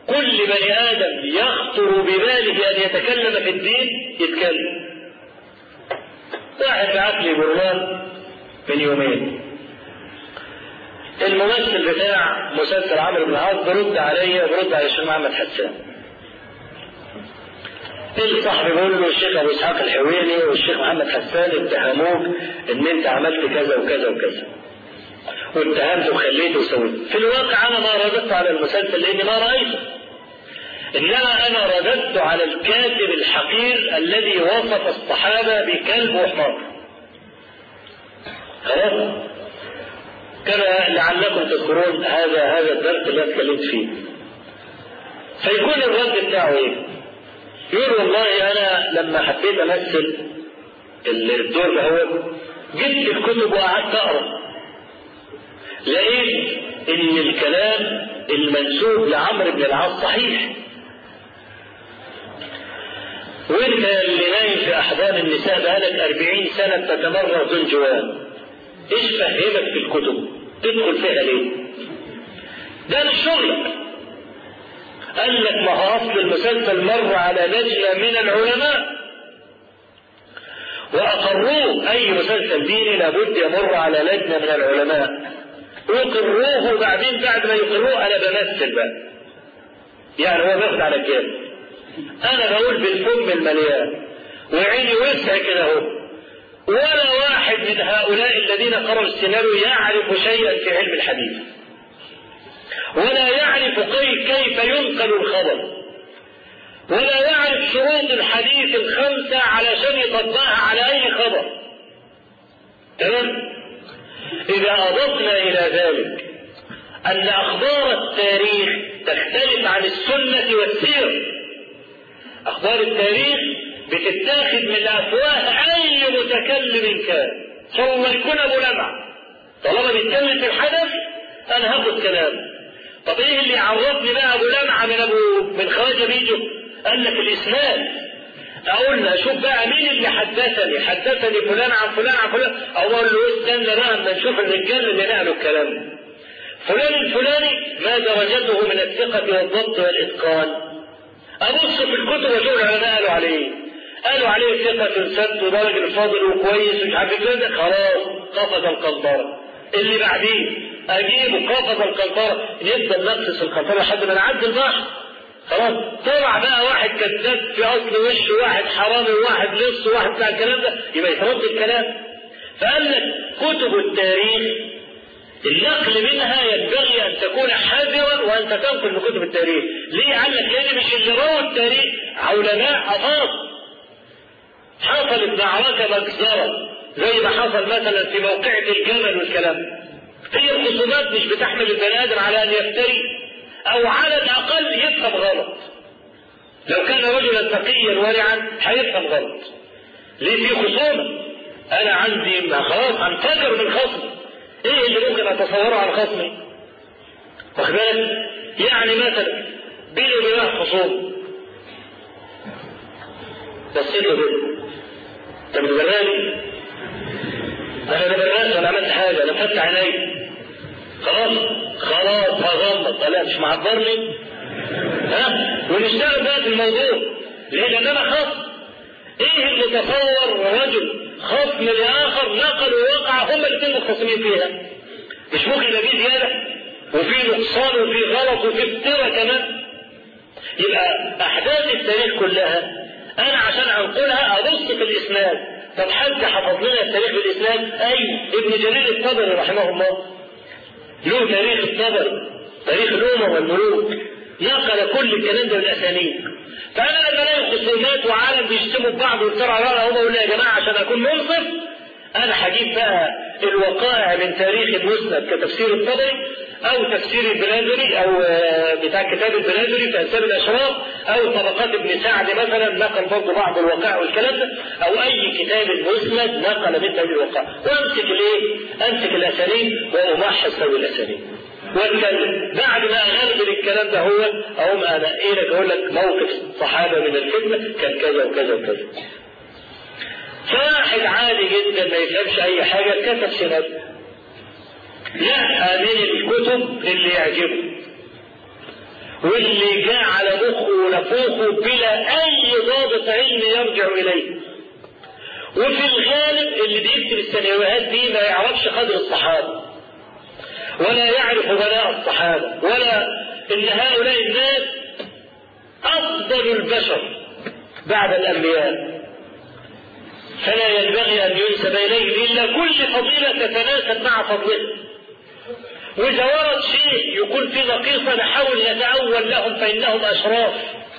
كل بني ادم يخطر بباله ان يتكلم في الدين يتكلم واحد بعت لي برنامج من يومين الممثل بتاع مسلسل عمرو بن العاص برد عليا برد على الشيخ محمد حسان الصاحب بيقول له الشيخ ابو اسحاق الحويني والشيخ محمد حسان اتهموك ان انت عملت كذا وكذا وكذا واتهمت وخليت وسويت في الواقع انا ما رددت على المسلسل لاني ما رايته انما انا رددت على الكاتب الحقير الذي وصف الصحابه بكلب وحمار خلاص كما لعلكم تذكرون هذا هذا الدرس اللي انا اتكلمت فيه فيكون الرد بتاعه ايه؟ يقول والله انا لما حبيت امثل الدور ده هو جبت الكتب وقعدت اقرا لقيت ان الكلام المنسوب لعمرو بن العاص صحيح وانت اللي نايم في احضان النساء بقالك أربعين سنة تتمرغ زنجوان ايش فهمك في الكتب تدخل فيها ليه ده مش شغلك قال لك ما هو اصل المسلسل مر على لجنه من العلماء واقروه اي مسلسل ديني لابد يمر على لجنه من العلماء يقروه وبعدين بعد ما يقروه انا بمثل بقى يعني هو بياخد على الجهاز انا بقول بالفم المليان وعيني وسع كده اهو ولا واحد من هؤلاء الذين قرأوا السيناريو يعرف شيئا في علم الحديث ولا يعرف كيف ينقل الخبر ولا يعرف شروط الحديث الخمسة علشان يطبقها على أي خبر تمام إذا أضفنا إلى ذلك أن أخبار التاريخ تختلف عن السنة والسيرة أخبار التاريخ بتتاخد من أفواه أي متكلم كان ثم يكون أبو لمع طالما بيتكلم في الحدث أنا هاخد كلامه طب ايه اللي عرفني بقى ابو لمعه من ابو من خواجه بيجو قال لك الاسناد اقول له شوف بقى مين اللي حدثني حدثني فلان عن فلان عن فلان اقول له استنى بقى اما نشوف الرجال اللي نقلوا الكلام فلان الفلاني ما درجته من الثقة والضبط والإتقان أبص في الكتب وأشوف العلماء قالوا عليه قالوا عليه ثقة سد وراجل فاضل وكويس ومش عارف كده خلاص قفز القنطرة اللي بعديه اجيبه قفز القنطرة نفضل نقصص القنطرة لحد ما نعدي البحر خلاص طلع بقى واحد كذاب في اصل وش واحد حرامي وواحد لص وواحد بتاع الكلام ده يبقى يترد الكلام فقال لك كتب التاريخ النقل منها ينبغي ان تكون حذرا وانت تنقل من كتب التاريخ ليه قال لك لان مش اللي روى التاريخ علماء افاضل حصلت معركه مجزره زي ما حصل مثلا في موقعة الجمل والكلام هي الخصومات مش بتحمل البني ادم على ان يفتري او على الاقل يفهم غلط لو كان رجلا تقيا ورعا هيفهم غلط ليه في خصومه انا عندي خلاص هنفجر من خصمي ايه اللي ممكن اتصوره عن خصمي واخد بالك يعني مثلا بيني وبين واحد خصوم بصيت له كده انت بتبراني انا ما ببرانش انا عملت حاجه انا فتح عيني خلاص خلاص هغمض لا مش معبرني ها ونشتغل بقى في الموضوع ليه لان انا خصم ايه المتصور رجل خصم لاخر نقل ووقع هما الاثنين مختصمين فيها مش ممكن يبقى فيه زياده وفي نقصان وفي غلط وفي افتراء كمان يبقى احداث التاريخ كلها انا عشان انقلها ابص في الاسناد طب حد حفظ لنا التاريخ بالاسناد اي ابن جرير الطبري رحمه الله له تاريخ الطبري تاريخ الامم والملوك نقل كل الكلام ده بالاسانيد فانا لما الاقي خصومات وعالم بيشتموا ببعض ويفتروا على بعض هم يقول يا جماعه عشان اكون منصف انا هجيب بقى الوقائع من تاريخ المسند كتفسير الطبري او تفسير البلادري او بتاع كتاب البلادري في اسباب الاشراف او طبقات ابن سعد مثلا نقل برضه بعض الوقائع والكلام ده او اي كتاب مسند نقل من هذه الوقائع وامسك الايه؟ امسك الاسانيد وامحص ذوي الاسانيد واتكلم بعد ما اغلب الكلام ده هو اقوم انا ايه لك اقول لك موقف الصحابه من الفتنه كان كذا وكذا وكذا فواحد عادي جدا ما يفهمش اي حاجه كتب سيناريو لا من الكتب اللي يعجبه واللي جاء على مخه ونفوخه بلا اي ضابط علمي يرجع اليه وفي الغالب اللي بيكتب السيناريوهات دي ما يعرفش قدر الصحابه ولا يعرف بلاء الصحابه ولا ان هؤلاء الناس افضل البشر بعد الانبياء فلا ينبغي ان ينسب اليه الا كل فضيله تتناسب مع فضله واذا ورد شيء يكون في نقيصه نحاول نتاول لهم فانهم اشراف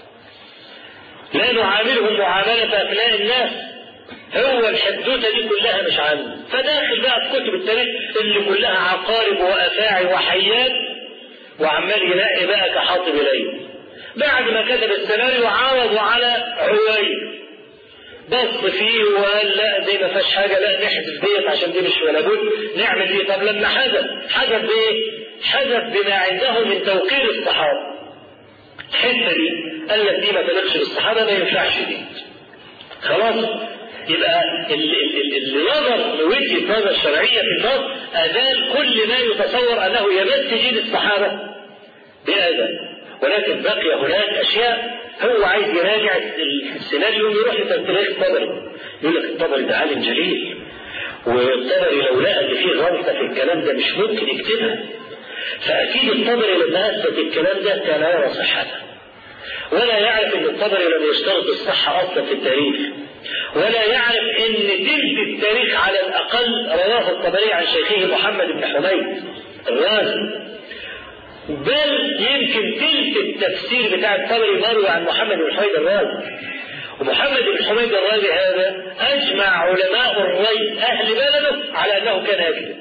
لا نعاملهم معامله ابناء الناس هو الحدوته دي كلها مش عنه فداخل بقى في كتب التاريخ اللي كلها عقارب وافاعي وحيات وعمال يلاقي بقى كحاطب اليه بعد ما كتب السيناريو عرضوا على عويل بص فيه وقال لا دي ما فيهاش حاجه لا نحذف ديت عشان دي مش ولا بد نعمل ايه طب لما حذف حذف بايه؟ حذف بما عنده من توقير الصحابه الحته دي قال لك دي ما تليقش بالصحابه ما ينفعش دي خلاص يبقى اللي نظر لوجهه نظر شرعيه في النص ازال كل ما يتصور انه يمس جيل الصحابه باذى ولكن بقي هناك اشياء هو عايز يراجع السيناريو يروح لتاريخ الطبري يقول لك الطبري ده عالم جليل والطبري لو لقى ان في غلطه في الكلام ده مش ممكن يكتبها فاكيد الطبري لما اثبت الكلام ده كان يرى صحته ولا يعرف ان الطبري لم يشترط الصحه اصلا في التاريخ ولا يعرف ان تلك التاريخ على الاقل رواه الطبري عن شيخه محمد بن حميد الرازي بل يمكن تلك التفسير بتاع الطبري مروي عن محمد بن حميد الرازي ومحمد بن حميد الرازي هذا اجمع علماء الري اهل بلده على انه كان يكذب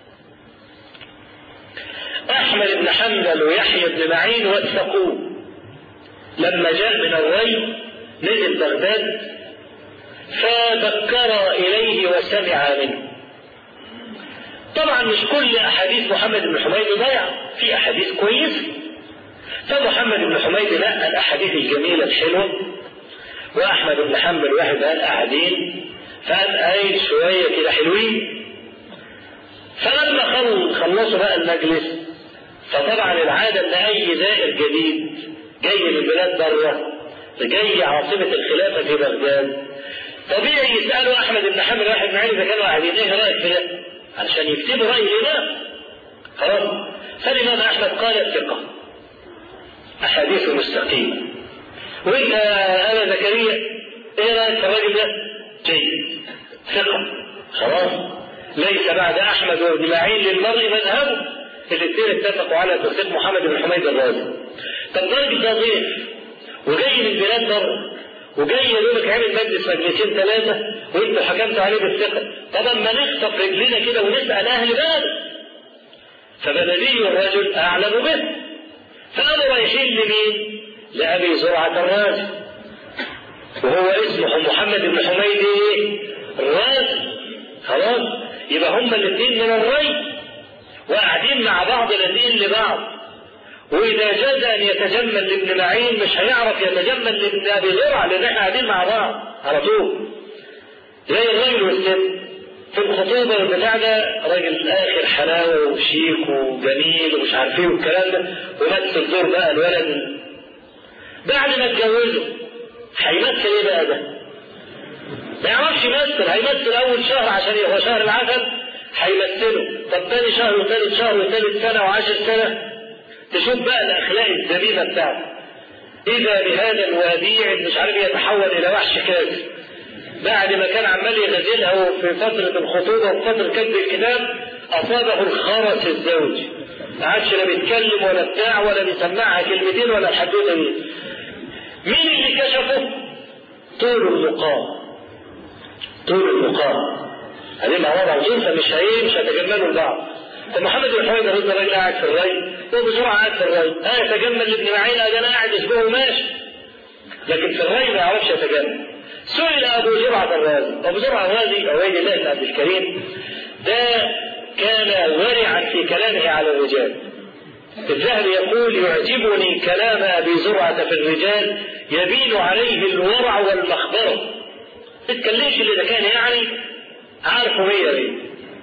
احمد بن حنبل ويحيى بن معين وثقوه لما جاء من الري نزل بغداد فذكر اليه وسمع منه طبعا مش كل احاديث محمد بن حميد ضيعه في احاديث كويسه فمحمد بن حميد نقى الاحاديث الجميله الحلوه واحمد بن حنبل واحد قال قاعدين فقال قايل شويه كده حلوين فلما خلصوا بقى المجلس فطبعا العاده ان اي زائر جديد جاي من بلاد بره جاي عاصمه الخلافه في بغداد طبيعي يسالوا احمد بن حنبل واحد من اذا كانوا قاعدين ايه رايك في ده؟ علشان يكتبوا راي الامام خلاص فالامام احمد قال الثقه احاديث مستقيمه وانت انا زكريا ايه رايك في الراجل ده؟ جيد ثقه خلاص ليس بعد احمد وابن معين للمرء مذهبه الاثنين اتفقوا على تصديق محمد بن حميد الرازي طب الراجل ده ضيف وجاي من بلاد بره وجاي يقول لك عامل مجلس مجلسين ثلاثه وانت حكمت عليه بالثقه طب اما نخطف رجلنا كده ونسال اهل بلد فبلدي الرجل اعلم به فقالوا رايحين لمين؟ لابي زرعه الرازي وهو اسمه محمد بن حميد ايه؟ الرازي خلاص يبقى هما الاثنين من الري وقاعدين مع بعض لاذقين لبعض واذا جاز ان يتجمل لابن معين مش هيعرف يتجمل لابن ابي زرع لان احنا قاعدين مع بعض على طول زي الراجل والست في الخطوبه والبتاع ده راجل اخر حلاوه وشيك وجميل ومش عارف ايه والكلام ده ومثل دور بقى الولد بعد ما اتجوزه هيمثل ايه بقى ده؟ ما يعرفش يمثل هيمثل اول شهر عشان هو شهر العسل هيمثله طب تاني شهر وثالث شهر وثالث سنه وعشر سنه تشوف بقى الاخلاق الذميمه بتاعته اذا بهذا الوديع مش عارف يتحول الى وحش كاذب بعد ما كان عمال يغزلها في فترة الخطوبة وفي فترة كتب الكتاب أصابه الخرس الزوجي ما عادش لا بيتكلم ولا بتاع ولا بيسمعها كلمتين ولا الحدوتة دي مين اللي كشفه؟ طول المقام طول المقام هذه مع وضع جنسة مش هي مش هيتجملوا لبعض فمحمد بن حميد الرضا الراجل قاعد في الري وبسرعة قاعد في الري اه يتجمل لابن معين ده انا قاعد اسبوع وماشي لكن في الري ما يعرفش يتجمل سئل ابو زرعه الرازي ابو زرعه الرازي عبيد الله بن عبد الكريم ده كان ورعا في كلامه على الرجال الذهبي يقول يعجبني كلام ابي زرعه في الرجال يبين عليه الورع والمخبره تتكلمش اللي ده كان يعني عارفه مية مية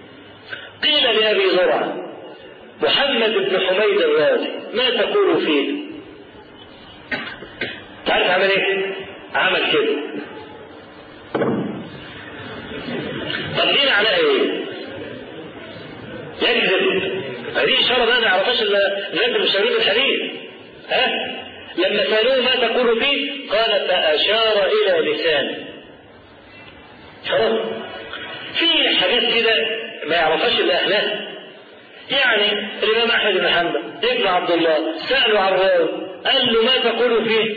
قيل لابي زرعه محمد بن حميد الرازي ما تقول فيه عارف عمل ايه؟ عمل كده طب دي على ايه؟ يكذب هذه اشاره بقى ما يعرفهاش الا الناس المشاهدين الحديث ها لما سالوه ما تقول فيه قال فاشار الى لسانه خلاص في حاجات كده ما يعرفهاش الا اهلها يعني الامام احمد بن حنبل ابن عبد الله سالوا عن الراوي قال له ما تقول فيه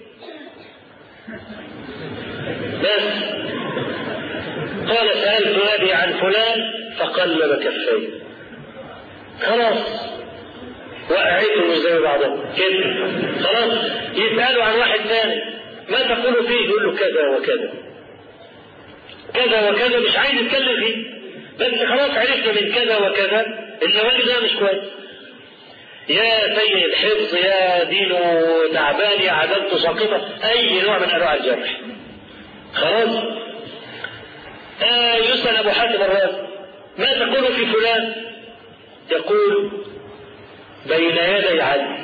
بس قال سالت ابي عن فلان فقلب كفيه خلاص وقعتهم زي بعضهم كده خلاص يسالوا عن واحد ثاني ما تقول فيه يقول له كذا وكذا كذا وكذا مش عايز يتكلم فيه بس خلاص عرفنا من كذا وكذا ان الراجل ده مش كويس يا سيء الحفظ يا دينه تعبان يا عدالته ساقطه اي نوع من انواع الجرح خلاص آه يسال ابو حاتم الرازي ما تقول في فلان يقول بين يدي عدل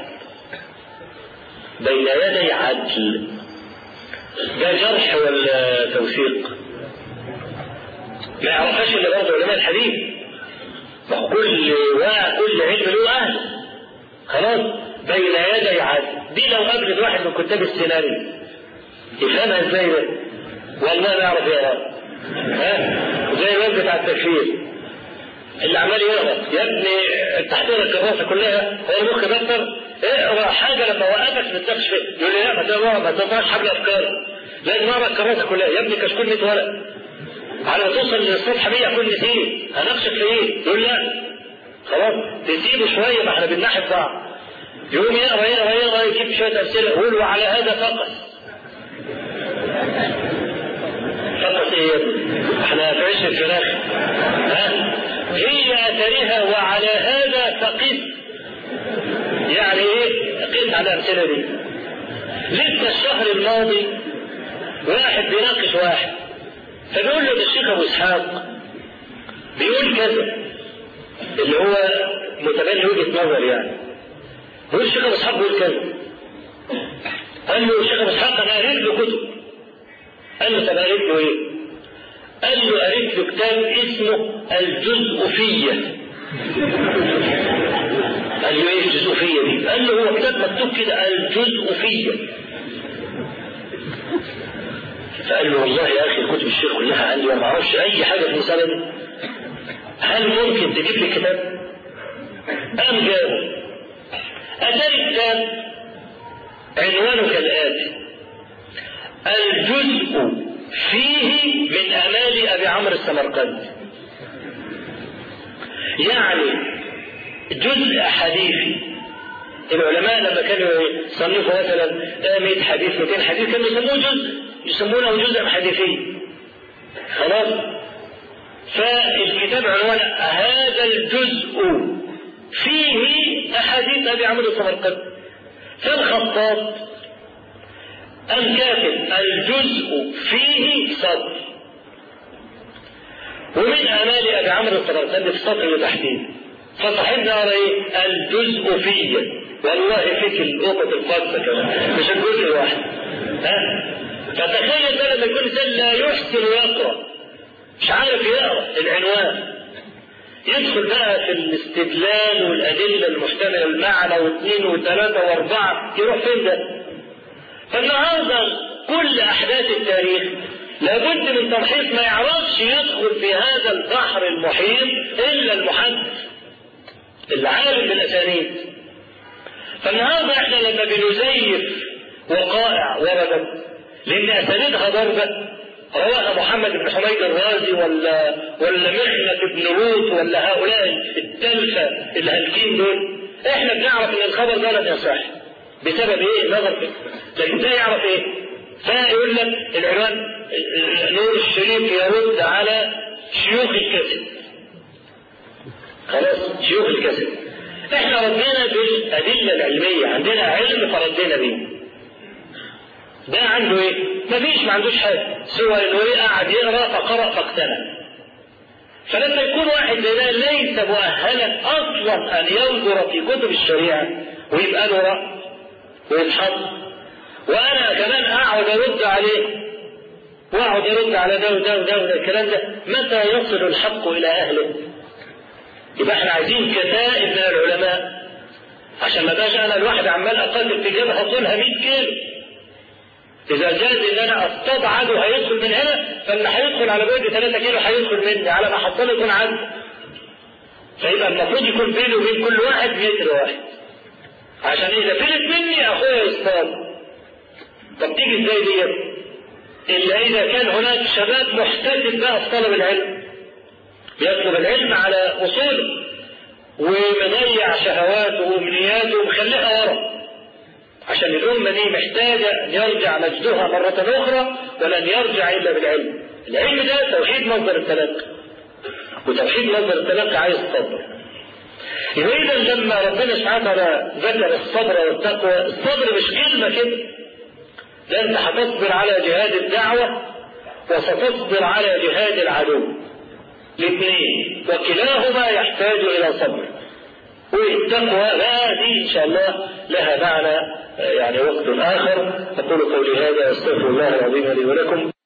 بين يدي عدل ده جرح ولا توثيق ما يعرفهاش الا بعض علماء الحديث ما هو كل كل علم له اهل خلاص بين يدي عدل دي لو قابلت واحد من كتاب السيناريو يفهمها ازاي ده والله ما يعرف يقرا ها زي الواد بتاع التكفير اللي عمال يغلط يا ابني تحضير الكراسه كلها هو المخ بكتر اقرا حاجه لما وقفك ما تناقش فيها يقول لي لا ما تقرا ما تقراش حبل افكار لازم اقرا الكراسه كلها يا ابني كشكول 100 ورق على ما توصل للصفحه 100 اكون نسيت هناقشك في ايه؟ يقول لا خلاص تسيبه شويه ما احنا بنناحب بعض يقوم يقرا يقرا يقرا يجيب شويه امثله يقول وعلى هذا فقط فقط ايه يا ابني؟ احنا في عيش الفراخ ها؟ هي اثرها وعلى هذا فقس يعني ايه؟ قس على الامثله دي لسه الشهر الماضي واحد بيناقش واحد فبيقول له الشيخ ابو اسحاق بيقول كذا اللي هو متبني وجهه نظر يعني بيقول الشيخ ابو اسحاق بيقول كذا قال له الشيخ ابو اسحاق انا قريت له كتب قال له طب قريت له ايه؟ قال له قريت له كتاب اسمه الجزء قال له ايه الجزء دي؟ قال له هو كتاب مكتوب كده الجزء فقال له والله يا اخي كتب الشيخ كلها عندي وما اعرفش اي حاجه في المساله دي هل ممكن تجيب لي كتاب؟ قام جابه اتاري كتاب عنوانه كالاتي الجزء فيه من امال ابي عمرو السمرقندي يعني جزء حديثي العلماء لما كانوا يصنفوا مثلا 100 حديث 200 حديث كانوا يسموه جزء يسمونه جزءا حديثيا خلاص فالكتاب عنوان هذا الجزء فيه احاديث ابي عمرو السمرقندي فالخطاط أم كاتب الجزء فيه سطر ومن آمال أبي عمرو السمرقندي في السطر اللي تحتيه فصاحبنا قال ايه؟ الجزء فيه والله فيك القطة القادسة كمان مش الجزء الواحد ها؟ فتخيل ده لما يكون انسان لا يحسن يقرا مش عارف يقرا العنوان يدخل بقى في الاستدلال والادله المحتمله المعنى واثنين وثلاثه واربعه يروح فين ده؟ فالنهارده كل احداث التاريخ لابد من تمحيص ما يعرفش يدخل في هذا البحر المحيط الا المحدث العالم بالاسانيد فالنهارده احنا لما بنزيف وقائع وردت لان اسانيدها ضربه رواها محمد بن حميد الرازي ولا ولا مخنة بن لوط ولا هؤلاء التلفة الهالكين دول احنا بنعرف ان الخبر ده لم يصح بسبب ايه؟ نظر فيه لكن ده يعرف ايه؟ فيقول لك العنوان نور الشريف يرد على شيوخ الكذب خلاص شيوخ الكذب احنا ردينا بالادله العلميه عندنا علم فردينا بيه ده عنده ايه؟ مفيش ما عندوش حاجه سوى انه ايه قاعد يقرا فقرا فاقتنع فلما يكون واحد زي ده ليس مؤهلا اصلا ان ينظر في كتب الشريعه ويبقى له راي ويتحط وانا كمان اقعد ارد عليه واقعد ارد على ده وده وده وده الكلام ده متى يصل الحق الى اهله؟ يبقى احنا عايزين كتائب من العلماء عشان ما بقاش انا الواحد عمال اقاتل في جبهه طولها 100 كيلو اذا جاز ان انا اصطاد عدو هيدخل من هنا فاللي هيدخل على بعد 3 كيلو هيدخل مني على ما حصل يكون عدو فيبقى المفروض يكون بيني وبين كل واحد متر واحد عشان اذا فلت مني اخويا يصطاد طب تيجي ازاي ديت؟ الا اذا كان هناك شباب محتسب بقى في طلب العلم يطلب العلم على اصوله ومضيع شهواته وامنياته ومخليها ورا عشان الأمة دي محتاجة أن يرجع مجدها مرة أخرى ولن يرجع إلا بالعلم العلم ده توحيد مصدر التلقي وتوحيد مصدر التلقي عايز صبر يبقى إذا لما ربنا سبحانه وتعالى ذكر الصبر والتقوى الصبر مش كلمة كده ده أنت هتصبر على جهاد الدعوة وستصبر على جهاد العدو الاثنين وكلاهما يحتاج إلى صبر والتقوى لا دي إن شاء الله لها معنى يعني وقت آخر أقول قولي هذا أستغفر الله العظيم لي ولكم